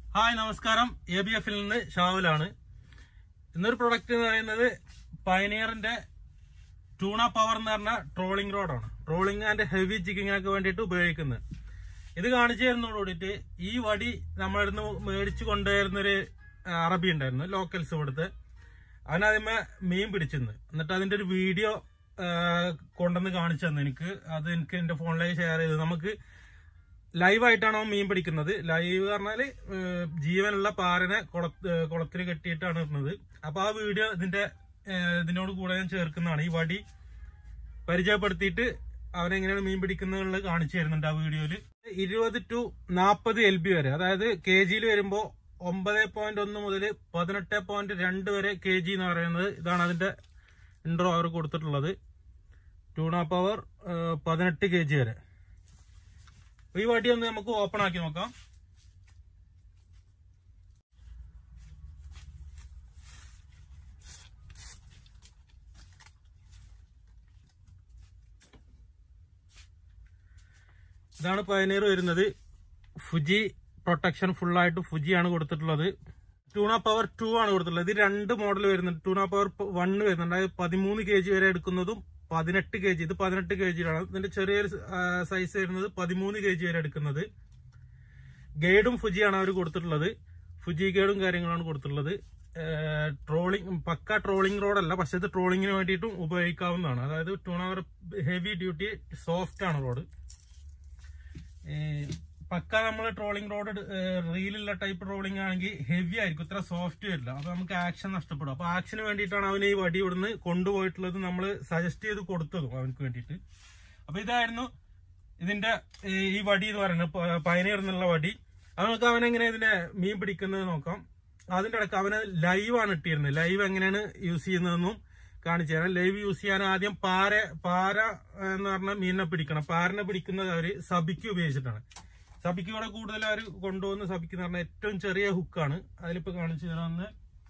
Hi നമസ്കാരം A B എഫിൽ നിന്ന് ഷാവുലാണ് ഇന്നൊരു പ്രൊഡക്റ്റ് എന്ന് പറയുന്നത് പയനിയറിന്റെ ടൂണ പവർ എന്ന് പറഞ്ഞ ട്രോളിംഗ് റോഡാണ് ട്രോളിംഗ് ആൻഡ് ഹെവി ജിഗിങ്ങിനൊക്കെ വേണ്ടിയിട്ട് ഉപയോഗിക്കുന്നത് ഇത് കാണിച്ചു തരുന്നതോടുകൂടിയിട്ട് ഈ വടി നമ്മളിരുന്ന് മേടിച്ചു കൊണ്ടുവരുന്നൊരു അറബി ഉണ്ടായിരുന്നു ലോക്കൽസ് ഇവിടുത്തെ അവനാദ്യമേ മീൻ പിടിച്ചിരുന്നു എന്നിട്ട് അതിന്റെ ഒരു വീഡിയോ കൊണ്ടുവന്ന് കാണിച്ചു തന്നു എനിക്ക് അത് എനിക്ക് എന്റെ ഫോണിലേക്ക് ഷെയർ ചെയ്ത് നമുക്ക് ലൈവായിട്ടാണ് അവൻ മീൻ പിടിക്കുന്നത് ലൈവ് പറഞ്ഞാല് ഏഹ്, ജീവനുള്ള പാരനെ കുളത്തിൽ കെട്ടിയിട്ടാണ് ഇടുന്നത് അപ്പൊ ആ വീഡിയോ ഇതിന്റെ ഏഹ്, ഇതിനോട് കൂടെ ഞാൻ ചേർക്കുന്നതാണ് ഈ വടി പരിചയപ്പെടുത്തിയിട്ട് അവനെങ്ങനെയാണ് മീൻ പിടിക്കുന്നത് കാണിച്ചു തരുന്നുണ്ട് ആ വീഡിയോയില് ഇരുപത് ടു നാൽപ്പത് എൽ ബി വരെ അതായത് കെ ജിയിൽ വരുമ്പോ ഒമ്പത് പോയിന്റ് ഒന്ന് മുതൽ പതിനെട്ട് പോയിന്റ് രണ്ട് വരെ കെ ജി എന്ന് പറയുന്നത് ഇതാണ് അതിന്റെ ഇൻട്രോ അവർ കൊടുത്തിട്ടുള്ളത് ടൂണ പവർ പതിനെട്ട് കെ ജി വരെ ഈ വടി ഒന്ന് നമുക്ക് ഓപ്പൺ ആക്കി നോക്കാം ഇതാണ് പയനീർ വരുന്നത് ഫുജി പ്രൊട്ടക്ഷൻ ഫുൾ ആയിട്ട് ഫുജിയാണ് കൊടുത്തിട്ടുള്ളത് ടൂണ പവർ ടു ആണ് കൊടുത്തിട്ടുള്ളത് ഇത് രണ്ട് മോഡൽ വരുന്നുണ്ട് ടൂണ പവർ വൺ വരുന്നുണ്ട് അതായത് പതിമൂന്ന് കെ ജി വരെ എടുക്കുന്നതും പതിനെട്ട് കെ ജി ഇത് പതിനെട്ട് കെ ജിയിലാണ് ഇതിന്റെ ചെറിയൊരു സൈസ് വരുന്നത് പതിമൂന്ന് കെ ജി വരെ എടുക്കുന്നത് ഗൈഡും ഫുജിയാണ് അവർ കൊടുത്തിട്ടുള്ളത് ഫുജി ഗൈഡും കാര്യങ്ങളാണ് കൊടുത്തിട്ടുള്ളത് ട്രോളിംഗ് പക്ക ട്രോളിംഗ് റോഡല്ല പക്ഷെ ഇത് ട്രോളിങ്ങിന് വേണ്ടിയിട്ടും ഉപയോഗിക്കാവുന്നതാണ് അതായത് tuna power heavy duty soft ആണ് റോഡ് പക്ക നമ്മൾ ട്രോളിംഗ് റോഡ് റീലുള്ള ടൈപ്പ് ട്രോളിംഗ് ആണെങ്കിൽ ഹെവി ആയിരിക്കും ഇത്ര സോഫ്റ്റ് വരില്ല അപ്പൊ നമുക്ക് ആക്ഷൻ നഷ്ടപ്പെടും അപ്പൊ ആക്ഷന് വേണ്ടിയിട്ടാണ് അവന് ഈ വടി ഇവിടുന്ന് കൊണ്ടുപോയിട്ടുള്ളത് നമ്മൾ സജസ്റ്റ് ചെയ്ത് കൊടുത്തതും അവനക്ക് വേണ്ടിയിട്ട് അപ്പൊ ഇതായിരുന്നു ഇതിന്റെ ഏ, ഈ വടി എന്ന് പറയുന്നത് പ- പയനീർ എന്നുള്ള വടി അത് നമുക്ക് അവനെങ്ങനെ ഇതിനെ മീൻ പിടിക്കുന്നത് നോക്കാം അതിന്റെ ഇടയ്ക്ക് അവന് ലൈവ് ആണ് ഇട്ടിരുന്നത് ലൈവ് എങ്ങനെയാണ് യൂസ് ചെയ്യുന്നതെന്നും കാണിച്ചു തരാം ലൈവ് യൂസ് ചെയ്യാൻ ആദ്യം പാര പാര എന്ന് പറഞ്ഞ മീനിനെ പിടിക്കണം പാരനെ പിടിക്കുന്നത് അവര് സബിക്ക് ഉപയോഗിച്ചിട്ടാണ് സബിക്ക് ഇവിടെ കൂടുതൽ അവർ കൊണ്ടുപോകുന്ന സബിക്ക് എന്ന് പറഞ്ഞാൽ ഏറ്റവും ചെറിയ ഹുക്കാണ് അതിലിപ്പോ കാണിച്ചു തരാമെന്ന്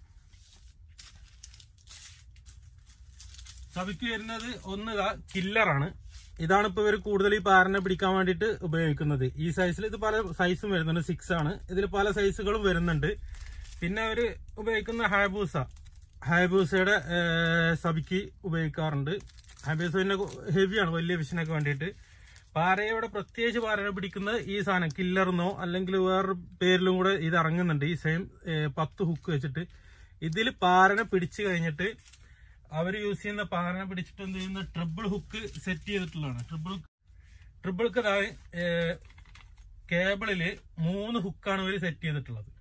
സബിക്ക് വരുന്നത് ഒന്ന് ഇതാ കില്ലറാണ് ഇതാണ് ഇപ്പൊ ഇവർ കൂടുതൽ ഈ പാരനെ പിടിക്കാൻ വേണ്ടിയിട്ട് ഉപയോഗിക്കുന്നത് ഈ സൈസിൽ ഇത് പല സൈസും വരുന്നുണ്ട് സിക്സ് ആണ് ഇതിൽ പല സൈസുകളും വരുന്നുണ്ട് പിന്നെ അവര് ഉപയോഗിക്കുന്ന ഹാബൂസ ഹാബൂസയുടെ സബിക്ക് ഉപയോഗിക്കാറുണ്ട് ഹാബൂസ പിന്നെ ഹെവിയാണ് വലിയ ഫിഷിനൊക്കെ വേണ്ടിയിട്ട് പാരയോടെ പ്രത്യേകിച്ച് പാരനെ പിടിക്കുന്നത് ഈ സാധനം കില്ലർന്നോ അല്ലെങ്കിൽ വേറൊരു പേരിലും കൂടെ ഇത് ഇറങ്ങുന്നുണ്ട് ഈ സെയിം പത്ത് ഹുക്ക് വെച്ചിട്ട് ഇതിൽ പാരനെ പിടിച്ചു കഴിഞ്ഞിട്ട് അവർ യൂസ് ചെയ്യുന്ന പാരനെ പിടിച്ചിട്ട് എന്ത് ചെയ്യുന്ന ട്രിപ്പിൾ ഹുക്ക് സെറ്റ് ചെയ്തിട്ടുള്ളതാണ് ട്രിപ്പിൾ ട്രിപ്പിൾക്ക് താഴെ കേബിളില് മൂന്ന് ഹുക്കാണ് ഇവർ സെറ്റ് ചെയ്തിട്ടുള്ളത്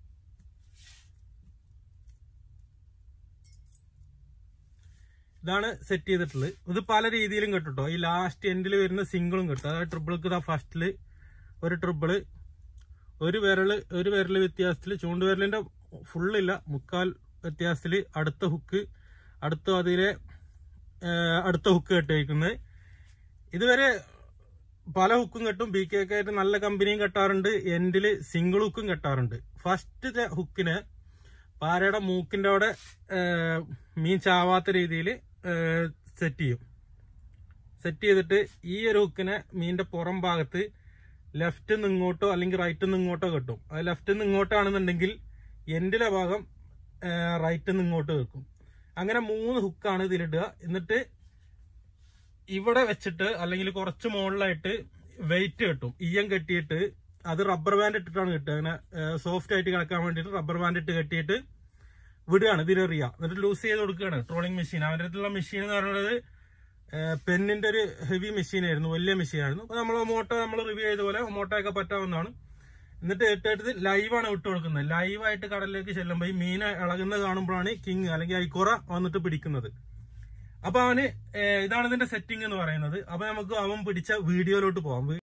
ഇതാണ് സെറ്റ് ചെയ്തിട്ടുള്ളത് ഇത് പല രീതിയിലും കിട്ടും ട്ടോ. ഈ ലാസ്റ്റ് എൻഡിൽ വരുന്ന സിംഗിളും കിട്ടും അതായത് ട്രിപ്പിൾക്ക് ഇതാ ഫസ്റ്റില് ഒരു ട്രിപ്പിള് ഒരു വിരല് ഒരു വിരല് വ്യത്യാസത്തിൽ ചൂണ്ടുവിരലിന്റെ ഫുള്ളില്ല മുക്കാൽ വ്യത്യാസത്തിൽ അടുത്ത ഹുക്ക് അടുത്ത അതിലെ ആ, അടുത്ത ഹുക്ക് കെട്ടിയിരിക്കുന്നത് ഇതുവരെ പല ഹുക്കും കെട്ടും ബി കെ ആയിട്ട് നല്ല കമ്പനിയും കെട്ടാറുണ്ട് എൻഡില് സിംഗിൾ ഹുക്കും കെട്ടാറുണ്ട് ഫസ്റ്റ് ഹുക്കിന് പാരയുടെ മൂക്കിന്റെ അവിടെ ആ, മീൻ ചാവാത്ത രീതിയിൽ സെറ്റ് ചെയ്യും സെറ്റ് ചെയ്തിട്ട് ഈ ഒരു ഹുക്കിനെ മീനിന്റെ പുറം ഭാഗത്ത് ലെഫ്റ്റ് നിന്ന് ഇങ്ങോട്ടോ അല്ലെങ്കിൽ റൈറ്റ് നിന്ന് ഇങ്ങോട്ടോ കിട്ടും അത് ലെഫ്റ്റ് നിന്ന് ഇങ്ങോട്ടാണെന്നുണ്ടെങ്കിൽ എൻഡിലെ ഭാഗം റൈറ്റ് നിന്ന് ഇങ്ങോട്ട് വെക്കും അങ്ങനെ മൂന്ന് ഹുക്കാണ് ഇതിലിടുക എന്നിട്ട് ഇവിടെ വെച്ചിട്ട് അല്ലെങ്കിൽ കുറച്ച് മുകളിലായിട്ട് വെയിറ്റ് കിട്ടും ഈയം കെട്ടിയിട്ട് അത് റബ്ബർ ബാൻഡ് ഇട്ടിട്ടാണ് കിട്ടുക അങ്ങനെ സോഫ്റ്റ് ആയിട്ട് കിടക്കാൻ വേണ്ടിയിട്ട് റബ്ബർ ബാൻഡ് ഇട്ട് കെട്ടിയിട്ട് വിടുകയാണ് ഇതിലെറിയുക എന്നിട്ട് ലൂസ് ചെയ്ത് കൊടുക്കുകയാണ് ട്രോളിംഗ് മെഷീൻ അവരുടെ അടുത്തുള്ള മെഷീൻ എന്ന് പറയുന്നത് പെന്നിന്റെ ഒരു ഹെവി മെഷീൻ ആയിരുന്നു വലിയ മെഷീൻ ആയിരുന്നു അപ്പൊ നമ്മൾ മോട്ടോ നമ്മൾ റിവ്യൂ ചെയ്ത പോലെ മോട്ടോ ഒക്കെ പറ്റാവുന്നതാണ് എന്നിട്ട് ഇട്ടെടുത്ത് ലൈവാണ് വിട്ട് കൊടുക്കുന്നത് ലൈവായിട്ട് കടലിലേക്ക് ചെല്ലുമ്പോൾ ഈ മീൻ ഇളകുന്നത് കാണുമ്പോഴാണ് കിങ് അല്ലെങ്കിൽ ഐക്കുറ വന്നിട്ട് പിടിക്കുന്നത് അപ്പൊ അവന് ഏഹ്, ഇതാണ് ഇതിന്റെ സെറ്റിംഗ് എന്ന് പറയുന്നത് അപ്പൊ നമുക്ക് അവൻ പിടിച്ച വീഡിയോയിലോട്ട് പോവാം വീ-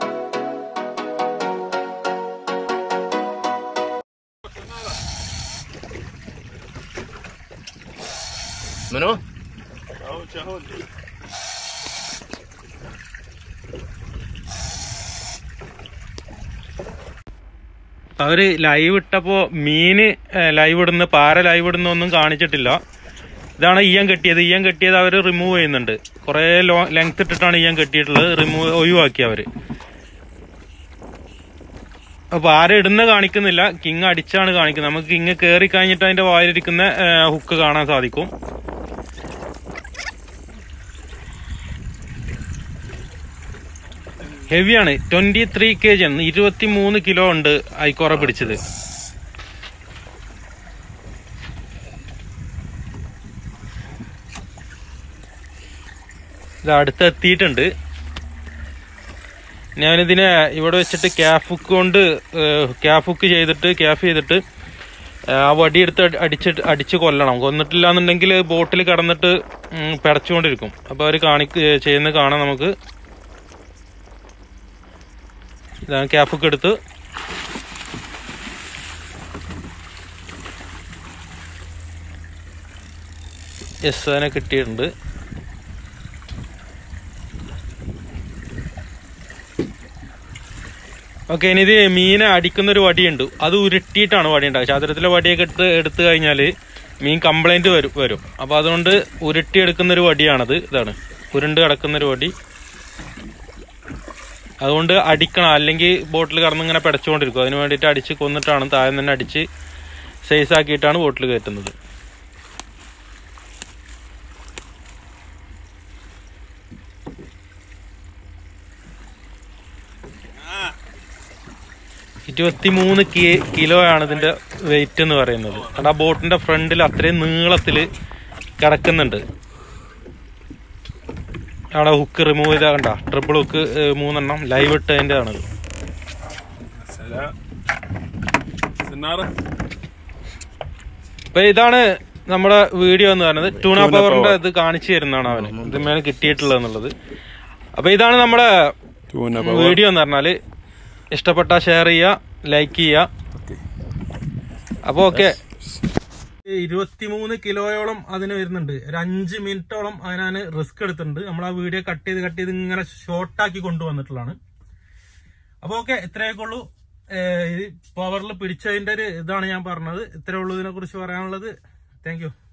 منو؟ അവര് ലൈവ് ഇട്ടപ്പോ മീന് ലൈവ് ഇടുന്ന പാര ലൈവ് ഇടുന്ന ഒന്നും കാണിച്ചിട്ടില്ല ഇതാണ് ഈയം കെട്ടിയത് ഈയം കെട്ടിയത് അവർ റിമൂവ് ചെയ്യുന്നുണ്ട് കുറെ ലോ ലെങ്ത് ഇട്ടിട്ടാണ് ഈയം കെട്ടിയിട്ടുള്ളത് റിമൂവ് ഒഴിവാക്കി അവര് അപ്പൊ ആരും ഇടുന്ന കാണിക്കുന്നില്ല കിങ് അടിച്ചാണ് കാണിക്കുന്നത് നമുക്ക് കിങ് കയറി കഴിഞ്ഞിട്ട് അതിന്റെ വായിലിരിക്കുന്ന ഹുക്ക് കാണാൻ സാധിക്കും ഹെവിയാണ് ട്വന്റി ത്രീ കെ ജി ആണ് ഇരുപത്തി മൂന്ന് കിലോ ഉണ്ട് ഐക്കോറ പിടിച്ചത് ഇത് അടുത്ത് എത്തിയിട്ടുണ്ട് ഞാനിതിനെ ഇവിടെ വെച്ചിട്ട് ക്യാഫ് ഹുക്ക് കൊണ്ട് ക്യാഫ് ഹുക്ക് ചെയ്തിട്ട് ക്യാഫ് ചെയ്തിട്ട് ആ വടി എടുത്ത് അടി- അടിച്ചിട്ട് അടിച്ച് കൊല്ലണം കൊന്നിട്ടില്ല എന്നുണ്ടെങ്കിൽ ബോട്ടിൽ കിടന്നിട്ട് ഉം, പിടച്ചുകൊണ്ടിരിക്കും അപ്പൊ അവർ കാണി ചെയ്യുന്നത് കാണാം നമുക്ക് ഇതാണ് ക്യാഫ് ഹുക്ക് എടുത്ത് യെസ് അതിനെ കിട്ടിയിട്ടുണ്ട് ഓക്കെ ഇനി ഇത് മീനെ അടിക്കുന്ന ഒരു വടിയുണ്ട് അത് ഉരുട്ടിയിട്ടാണ് വടി ഉണ്ടാവുക ചതുരത്തിലെ വടിയൊക്കെ എടുത്ത് എടുത്തു കഴിഞ്ഞാൽ മീൻ കംപ്ലൈന്റ് വരും വരും അപ്പൊ അതുകൊണ്ട് ഉരുട്ടി എടുക്കുന്ന ഒരു വടിയാണത് ഇതാണ് ഉരുണ്ട് കിടക്കുന്ന ഒരു വടി അതുകൊണ്ട് അടിക്കണം അല്ലെങ്കിൽ ബോട്ടിൽ കടന്ന് ഇങ്ങനെ പിടച്ചുകൊണ്ടിരിക്കും അതിന് വേണ്ടിയിട്ട് അടിച്ച് കൊന്നിട്ടാണ് താഴെ തന്നെ അടിച്ച് സൈസ് ആക്കിയിട്ടാണ് ബോട്ടിൽ കയറ്റുന്നത് ഇരുപത്തിമൂന്ന് കിലോ ആണ് ഇതിന്റെ വെയിറ്റ് എന്ന് പറയുന്നത് കാരണം ആ ബോട്ടിന്റെ ഫ്രണ്ടിൽ അത്രയും നീളത്തിൽ കിടക്കുന്നുണ്ട് അവിടെ ഹുക്ക് റിമൂവ് ചെയ്താ കണ്ട ട്രിപ്പിൾ ഹുക്ക് മൂന്നെണ്ണം ലൈവ് ഇട്ടതിന്റെ ആണത് അപ്പൊ ഇതാണ് നമ്മുടെ വീഡിയോ എന്ന് പറയുന്നത് ടൂണ പവറിന്റെ ഇത് കാണിച്ചു തരുന്നതാണ് അവന് ഇതുമേലെ കിട്ടിയിട്ടുള്ളത് എന്നുള്ളത് അപ്പൊ ഇതാണ് നമ്മുടെ വീഡിയോ എന്ന് പറഞ്ഞാല് ഇഷ്ടപ്പെട്ട ഷെയർ ചെയ്യുക ലൈക്ക് ചെയ്യുക അപ്പൊ ഓക്കെ ഇരുപത്തിമൂന്ന് കിലോയോളം അതിന് വരുന്നുണ്ട് ഒരു അഞ്ച് മിനിറ്റോളം അതിനാണ് റിസ്ക് എടുത്തിട്ടുണ്ട് നമ്മൾ ആ വീഡിയോ കട്ട് ചെയ്ത് കട്ട് ചെയ്ത് ഇങ്ങനെ ഷോർട്ടാക്കി കൊണ്ടുവന്നിട്ടുള്ളതാണ് അപ്പൊ ഓക്കെ ഇത്രയൊക്കെ ഉള്ളൂ ഏഹ് ഇത് പവറിൽ പിടിച്ചതിന്റെ ഒരു ഇതാണ് ഞാൻ പറഞ്ഞത് ഇത്രേ ഉള്ളൂ ഇതിനെ കുറിച്ച് പറയാനുള്ളത് താങ്ക് യു